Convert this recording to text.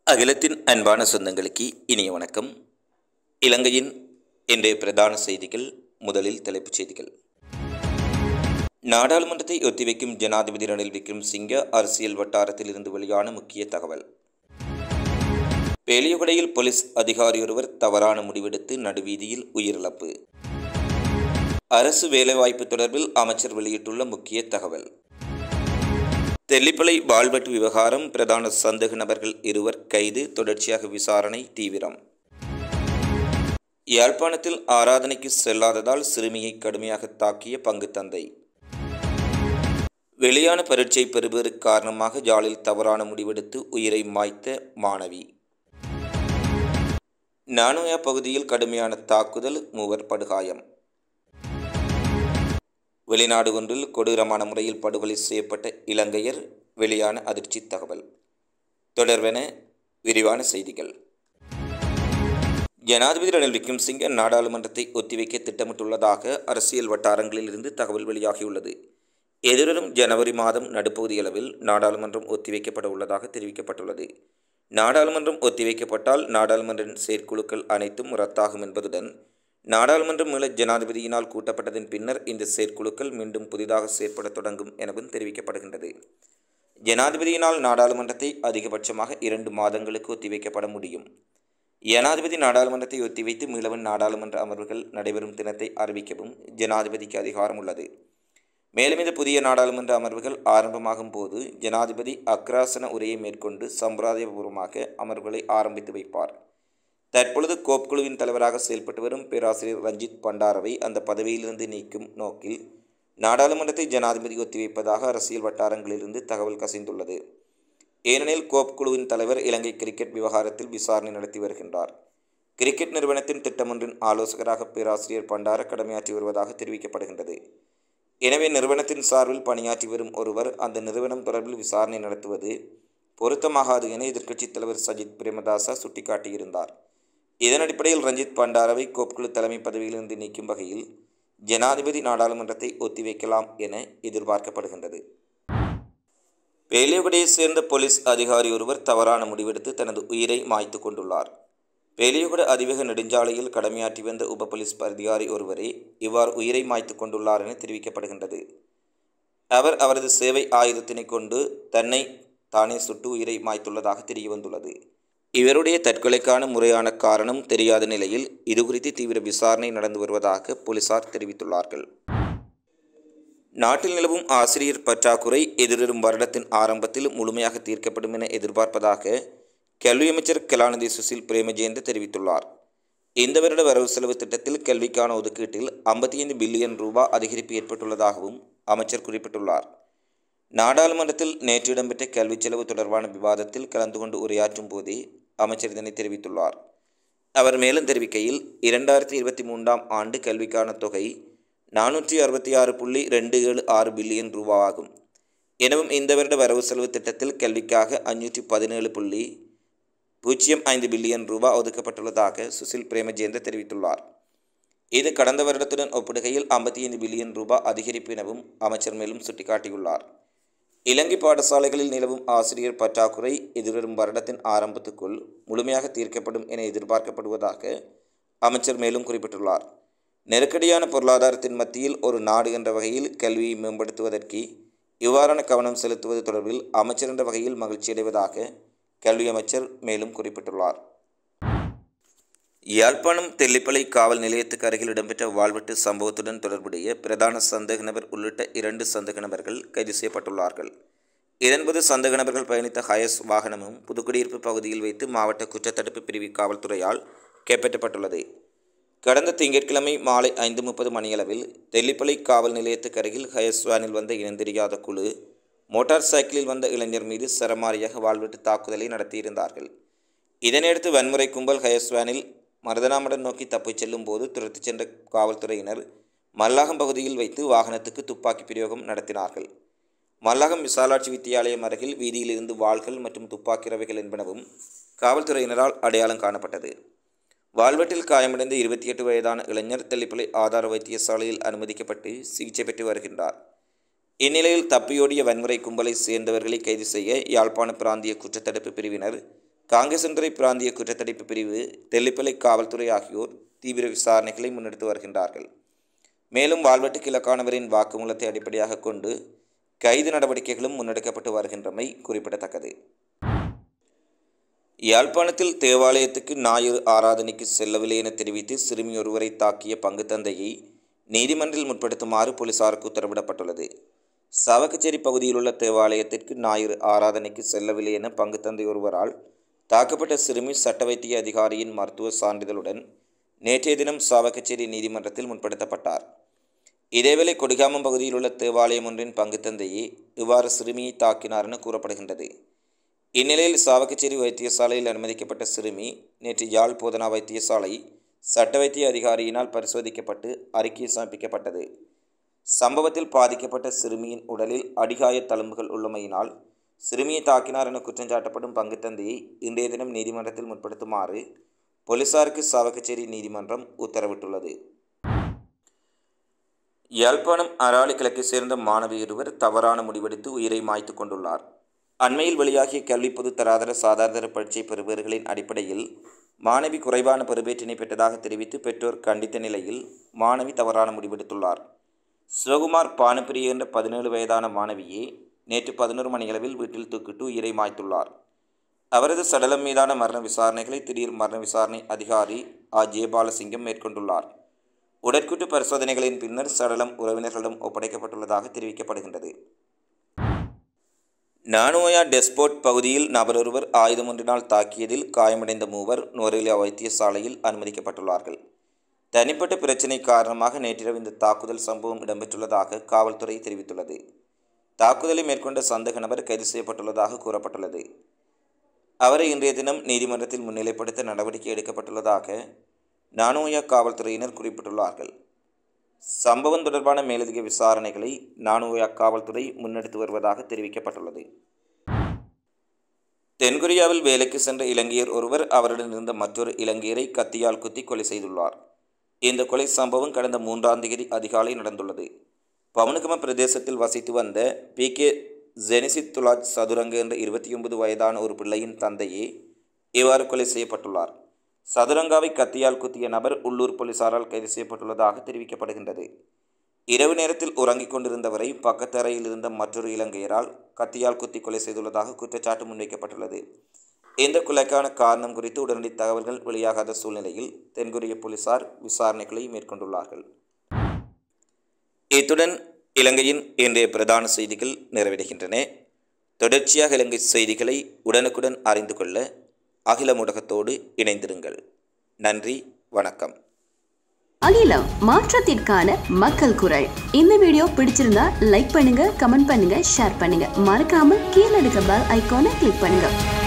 அகிலத்தின் அன்பான சொந்தங்களுக்கு இனிய வணக்கம் இலங்கையின் இன்றைய பிரதான செய்திகள் முதலில் தலைப்புச் செய்திகள் நாடாளுமன்றத்தை ஒத்திவைக்கும் ஜனாதிபதி ரணில் விக்ரம்சிங்க அரசியல் வட்டாரத்தில் இருந்து வெளியான முக்கிய தகவல் பேலியகுடையில் போலீஸ் அதிகாரியொருவர் தவறான முடிவெடுத்து நடுவீதியில் உயிரிழப்பு அரசு வேலைவாய்ப்பு தொடர்பில் அமைச்சர் வெளியிட்டுள்ள முக்கிய தகவல் தெல்லிப்பளை வாழ்வெட்டு விவகாரம் பிரதான சந்தேக நபர்கள் இருவர் கைது தொடர்ச்சியாக விசாரணை தீவிரம் யாழ்ப்பாணத்தில் ஆராதனைக்கு செல்லாததால் சிறுமியை கடுமையாக தாக்கிய பங்கு தந்தை வெளியான பரீட்சை பெறுபேறு காரணமாக ஜாலில் தவறான முடிவெடுத்து உயிரை மாய்த்த மாணவி நானோயா பகுதியில் கடுமையான தாக்குதல் மூவர் படுகாயம் வெளிநாடு ஒன்றில் கொடூரமான முறையில் படுகொலை செய்யப்பட்ட இலங்கையர் வெளியான அதிர்ச்சி தகவல் தொடர்வென விரிவான செய்திகள் ஜனாதிபதி ரணில் விக்ரம்சிங்க நாடாளுமன்றத்தை ஒத்திவைக்க திட்டமிட்டுள்ளதாக அரசியல் வட்டாரங்களில் இருந்து தகவல் வெளியாகியுள்ளது எதிர்வரும் ஜனவரி மாதம் நடுப்பகுதியளவில் நாடாளுமன்றம் ஒத்திவைக்கப்பட உள்ளதாக தெரிவிக்கப்பட்டுள்ளது நாடாளுமன்றம் ஒத்திவைக்கப்பட்டால் நாடாளுமன்ற செயற்குழுக்கள் அனைத்தும் ரத்தாகும் என்பதுடன் நாடாளுமன்றம் மீள ஜனாதிபதியினால் கூட்டப்பட்டதன் பின்னர் இந்த செயற்குழுக்கள் மீண்டும் புதிதாக செயற்பட தொடங்கும் எனவும் தெரிவிக்கப்படுகின்றது ஜனாதிபதியினால் நாடாளுமன்றத்தை அதிகபட்சமாக இரண்டு மாதங்களுக்கு ஒத்திவைக்கப்பட முடியும் ஜனாதிபதி நாடாளுமன்றத்தை ஒத்திவைத்து மீளவும் நாடாளுமன்ற அமர்வுகள் நடைபெறும் தினத்தை அறிவிக்கவும் ஜனாதிபதிக்கு அதிகாரம் உள்ளது மேலும் இந்த புதிய நாடாளுமன்ற அமர்வுகள் ஆரம்பமாகும் போது ஜனாதிபதி அக்ராசன உரையை மேற்கொண்டு சம்பிரதாயபூர்வமாக அமர்வுகளை ஆரம்பித்து வைப்பார் தற்பொழுது கோப் குழுவின் தலைவராக செயல்பட்டு வரும் பேராசிரியர் ரஞ்சித் பண்டாரவை அந்த பதவியிலிருந்து நீக்கும் நோக்கில் நாடாளுமன்றத்தை ஜனாதிபதி ஒத்திவைப்பதாக அரசியல் வட்டாரங்களிலிருந்து தகவல் கசிந்துள்ளது ஏனெனில் கோப் குழுவின் தலைவர் இலங்கை கிரிக்கெட் விவகாரத்தில் விசாரணை நடத்தி வருகின்றார் கிரிக்கெட் நிறுவனத்தின் திட்டமொன்றின் ஆலோசகராக பேராசிரியர் பண்டார கடமையாற்றி வருவதாக தெரிவிக்கப்படுகின்றது எனவே நிறுவனத்தின் சார்பில் பணியாற்றி வரும் ஒருவர் அந்த நிறுவனம் தொடர்பில் விசாரணை நடத்துவது பொருத்தமாகாது என எதிர்க்கட்சித் தலைவர் சஜித் பிரேமதாசா சுட்டிக்காட்டியிருந்தார் இதன் அடிப்படையில் ரஞ்சித் பண்டாரவை கோப்குழு தலைமை பதவியிலிருந்து நீக்கும் வகையில் ஜனாதிபதி நாடாளுமன்றத்தை ஒத்திவைக்கலாம் என எதிர்பார்க்கப்படுகின்றது பேலியகுடையை சேர்ந்த போலீஸ் அதிகாரி ஒருவர் தவறான முடிவெடுத்து தனது உயிரை மாய்த்து கொண்டுள்ளார் பேலியகுட அதிவேக நெடுஞ்சாலையில் கடமையாற்றி வந்த உப போலீஸ் அதிகாரி ஒருவரே இவ்வாறு உயிரை மாய்த்து கொண்டுள்ளார் என தெரிவிக்கப்படுகின்றது அவர் அவரது சேவை ஆயுதத்தினை கொண்டு தன்னை தானே சுட்டு உயிரை மாய்த்துள்ளதாக தெரிய வந்துள்ளது இவருடைய தற்கொலைக்கான முறையான காரணம் தெரியாத நிலையில் இதுகுறித்து தீவிர விசாரணை நடந்து வருவதாக போலீசார் தெரிவித்துள்ளார்கள் நாட்டில் நிலவும் ஆசிரியர் பற்றாக்குறை எதிர்வரும் வருடத்தின் ஆரம்பத்தில் முழுமையாக தீர்க்கப்படும் என எதிர்பார்ப்பதாக கல்வி அமைச்சர் கலாநிதி சுசில் பிரேமஜெயந்த தெரிவித்துள்ளார் இந்த வருட வரவு செலவு திட்டத்தில் கல்விக்கான ஒதுக்கீட்டில் ஐம்பத்தி ஐந்து பில்லியன் ரூபாய் அதிகரிப்பு ஏற்பட்டுள்ளதாகவும் அமைச்சர் குறிப்பிட்டுள்ளார் நாடாளுமன்றத்தில் நேற்று இடம்பெற்ற கல்வி செலவு தொடர்பான விவாதத்தில் கலந்து கொண்டு உரையாற்றும் போதே அமைச்சர் இதனை தெரிவித்துள்ளார் அவர் மேலும் தெரிவிக்கையில் இரண்டாயிரத்தி இருபத்தி மூன்றாம் ஆண்டு கல்விக்கான தொகை நானூற்றி அறுபத்தி ஆறு புள்ளி ரெண்டு ஏழு ஆறு பில்லியன் ரூபாவாகும் எனவும் இந்த வருட வரவு செலவு திட்டத்தில் கல்விக்காக அஞ்சூற்றி பதினேழு புள்ளி பூஜ்ஜியம் ஐந்து பில்லியன் ரூபாய் ஒதுக்கப்பட்டுள்ளதாக சுசில் பிரேமஜேந்த தெரிவித்துள்ளார் இது கடந்த வருடத்துடன் ஒப்பிடுகையில் ஐம்பத்தி ஐந்து பில்லியன் ரூபாய் அதிகரிப்பு எனவும் அமைச்சர் மேலும் சுட்டிக்காட்டியுள்ளார் இலங்கை பாடசாலைகளில் நிலவும் ஆசிரியர் பற்றாக்குறை எதிர்வரும் வருடத்தின் ஆரம்பத்துக்குள் முழுமையாக தீர்க்கப்படும் என எதிர்பார்க்கப்படுவதாக அமைச்சர் மேலும் குறிப்பிட்டுள்ளார் நெருக்கடியான பொருளாதாரத்தின் மத்தியில் ஒரு நாடு என்ற வகையில் கல்வியை மேம்படுத்துவதற்கு இவ்வாறான கவனம் செலுத்துவது தொடர்பில் அமைச்சர் என்ற வகையில் மகிழ்ச்சியடைவதாக கல்வி அமைச்சர் மேலும் குறிப்பிட்டுள்ளார் யாழ்ப்பாணம் தெல்லிப்பளை காவல் நிலையத்துக்கு அருகில் இடம்பெற்ற வாழ்வெட்டு சம்பவத்துடன் தொடர்புடைய பிரதான சந்தேக நபர் உள்ளிட்ட இரண்டு சந்தேக நபர்கள் கைது செய்யப்பட்டுள்ளார்கள் இதன்போது சந்தேக நபர்கள் பயணித்த ஹயஸ் வாகனமும் புதுக்குடியிருப்பு பகுதியில் வைத்து மாவட்ட குற்றத்தடுப்பு பிரிவு காவல்துறையால் கைப்பற்றப்பட்டுள்ளது கடந்த திங்கட்கிழமை மாலை ஐந்து முப்பது மணியளவில் தெல்லிப்பளை காவல் நிலையத்துக்கு அருகில் ஹயஸ் வேனில் வந்த இனந்தெரியாத குழு மோட்டார் சைக்கிளில் வந்த இளைஞர் மீது சரமாரியாக வாழ்வெட்டு தாக்குதலை நடத்தியிருந்தார்கள் இதனையடுத்து வன்முறை கும்பல் ஹயஸ் வேனில் மருதனாமடன் நோக்கி தப்பிச் செல்லும் போது துரத்திச் சென்ற காவல்துறையினர் மல்லாகம் பகுதியில் வைத்து வாகனத்துக்கு துப்பாக்கி பிரயோகம் நடத்தினார்கள் மல்லாகம் விசாலாட்சி வித்தியாலயம் அருகில் வீதியில் இருந்து வாள்கள் மற்றும் துப்பாக்கி ரவைகள் என்பனவும் காவல்துறையினரால் அடையாளம் காணப்பட்டது வாழ்வெட்டில் காயமடைந்த இருபத்தி எட்டு வயதான இளைஞர் தெல்லிப்பளை ஆதார வைத்தியசாலையில் அனுமதிக்கப்பட்டு சிகிச்சை பெற்று வருகின்றார் இந்நிலையில் தப்பியோடிய வன்முறை கும்பலை சேர்ந்தவர்களை கைது செய்ய யாழ்ப்பாண பிராந்திய குற்றத்தடுப்பு பிரிவினர் காங்கேசன்துறை பிராந்திய குற்றத்தடுப்பு பிரிவு தெல்லிப்பளை காவல்துறை ஆகியோர் தீவிர விசாரணைகளை முன்னெடுத்து வருகின்றார்கள் மேலும் வாழ்வெட்டு கிழக்கானவரின் வாக்குமூலத்தை அடிப்படையாக கொண்டு கைது நடவடிக்கைகளும் முன்னெடுக்கப்பட்டு வருகின்றமை குறிப்பிடத்தக்கது யாழ்ப்பாணத்தில் தேவாலயத்துக்கு ஞாயிறு ஆராதனைக்கு செல்லவில்லை என தெரிவித்து சிறுமி ஒருவரை தாக்கிய பங்கு தந்தையை நீதிமன்றில் முற்படுத்துமாறு போலீசாருக்கு உத்தரவிடப்பட்டுள்ளது சாவகச்சேரி பகுதியில் உள்ள தேவாலயத்திற்கு ஞாயிறு ஆராதனைக்கு செல்லவில்லை என பங்கு தந்தை ஒருவரால் தாக்கப்பட்ட சிறுமி சட்ட வைத்திய அதிகாரியின் மருத்துவ சான்றிதழுடன் நேற்றைய தினம் சாவகச்சேரி நீதிமன்றத்தில் முற்படுத்தப்பட்டார் இதேவேளை கொடிகாமம் பகுதியில் உள்ள தேவாலயம் ஒன்றின் பங்கு தந்தையே இவ்வாறு சிறுமியை தாக்கினார் என கூறப்படுகின்றது இந்நிலையில் சாவகச்சேரி வைத்தியசாலையில் அனுமதிக்கப்பட்ட சிறுமி நேற்று யாழ் போதனா வைத்தியசாலை சட்ட வைத்திய அதிகாரியினால் பரிசோதிக்கப்பட்டு அறிக்கை சமர்ப்பிக்கப்பட்டது சம்பவத்தில் பாதிக்கப்பட்ட சிறுமியின் உடலில் அடிகாய தழும்புகள் உள்ளமையினால் சிறுமியை தாக்கினார் என குற்றஞ்சாட்டப்படும் பங்கு தந்தையை இன்றைய தினம் நீதிமன்றத்தில் முற்படுத்துமாறு போலீசாருக்கு சாவகச்சேரி நீதிமன்றம் உத்தரவிட்டுள்ளது யாழ்ப்பாணம் அராலி கிழக்கை சேர்ந்த மாணவி ஒருவர் தவறான முடிவெடுத்து உயிரை மாய்த்து கொண்டுள்ளார் அண்மையில் வெளியாகிய கல்வி பொது தராதர சாதாரண பரீட்சை பெறுபவர்களின் அடிப்படையில் மாணவி குறைவான பெறுபேற்றினை பெற்றதாக தெரிவித்து பெற்றோர் கண்டித்த நிலையில் மாணவி தவறான முடிவெடுத்துள்ளார் சிவகுமார் பானுப்பிரி என்ற பதினேழு வயதான மாணவியே நேற்று பதினோரு மணியளவில் வீட்டில் தூக்கிட்டு உயிரை மாய்த்துள்ளார் அவரது சடலம் மீதான மரண விசாரணைகளை திடீர் மரண விசாரணை அதிகாரி ஆ ஜெயபாலசிங்கம் மேற்கொண்டுள்ளார் உடற்கூட்டு பரிசோதனைகளின் பின்னர் சடலம் உறவினர்களிடம் ஒப்படைக்கப்பட்டுள்ளதாக தெரிவிக்கப்படுகின்றது நானோயா டெஸ்போர்ட் பகுதியில் நபரொருவர் ஆயுதம் ஒன்றினால் தாக்கியதில் காயமடைந்த மூவர் நுவரெலியா வைத்தியசாலையில் அனுமதிக்கப்பட்டுள்ளார்கள் தனிப்பட்ட பிரச்சினை காரணமாக நேற்றிரவு இந்த தாக்குதல் சம்பவம் இடம்பெற்றுள்ளதாக காவல்துறை தெரிவித்துள்ளது தாக்குதலை மேற்கொண்ட சந்தேக நபர் கைது செய்யப்பட்டுள்ளதாக கூறப்பட்டுள்ளது அவரை இன்றைய தினம் நீதிமன்றத்தில் முன்னிலைப்படுத்த நடவடிக்கை எடுக்கப்பட்டுள்ளதாக நானோயா காவல்துறையினர் குறிப்பிட்டுள்ளார்கள் சம்பவம் தொடர்பான மேலதிக விசாரணைகளை நானோயா காவல்துறை முன்னெடுத்து வருவதாக தெரிவிக்கப்பட்டுள்ளது தென்கொரியாவில் வேலைக்கு சென்ற இலங்கையர் ஒருவர் அவருடன் இருந்த மற்றொரு இலங்கையரை கத்தியால் குத்தி கொலை செய்துள்ளார் இந்த கொலை சம்பவம் கடந்த மூன்றாம் தேதி அதிகாலை நடந்துள்ளது பவனுகம பிரதேசத்தில் வசித்து வந்த பி கே ஜெனிசித் துலாஜ் சதுரங்க என்ற இருபத்தி ஒன்பது வயதான ஒரு பிள்ளையின் தந்தையே இவ்வாறு கொலை செய்யப்பட்டுள்ளார் சதுரங்காவை கத்தியால் குத்திய நபர் உள்ளூர் போலீசாரால் கைது செய்யப்பட்டுள்ளதாக தெரிவிக்கப்படுகின்றது இரவு நேரத்தில் உறங்கிக் கொண்டிருந்தவரை பக்கத்து அறையில் இருந்த மற்றொரு இலங்கையரால் கத்தியால் குத்தி கொலை செய்துள்ளதாக குற்றச்சாட்டு முன்வைக்கப்பட்டுள்ளது இந்த கொலைக்கான காரணம் குறித்து உடனடி தகவல்கள் வெளியாகாத சூழ்நிலையில் தென்கொரிய போலீசார் விசாரணைகளை மேற்கொண்டுள்ளார்கள் இத்துடன் இலங்கையின் இன்றைய பிரதான செய்திகள் நிறைவடைகின்றன தொடர்ச்சியாக இலங்கை செய்திகளை உடனுக்குடன் அறிந்து கொள்ள அகில ஊடகத்தோடு இணைந்திருங்கள் நன்றி வணக்கம் அகிலம் மாற்றத்திற்கான மக்கள் குரல் இந்த வீடியோ பிடிச்சிருந்தா லைக் பண்ணுங்க கமெண்ட் பண்ணுங்க ஷேர் பண்ணுங்க மறக்காம கீழே இருக்க பெல் ஐகானை கிளிக் பண்ணுங்க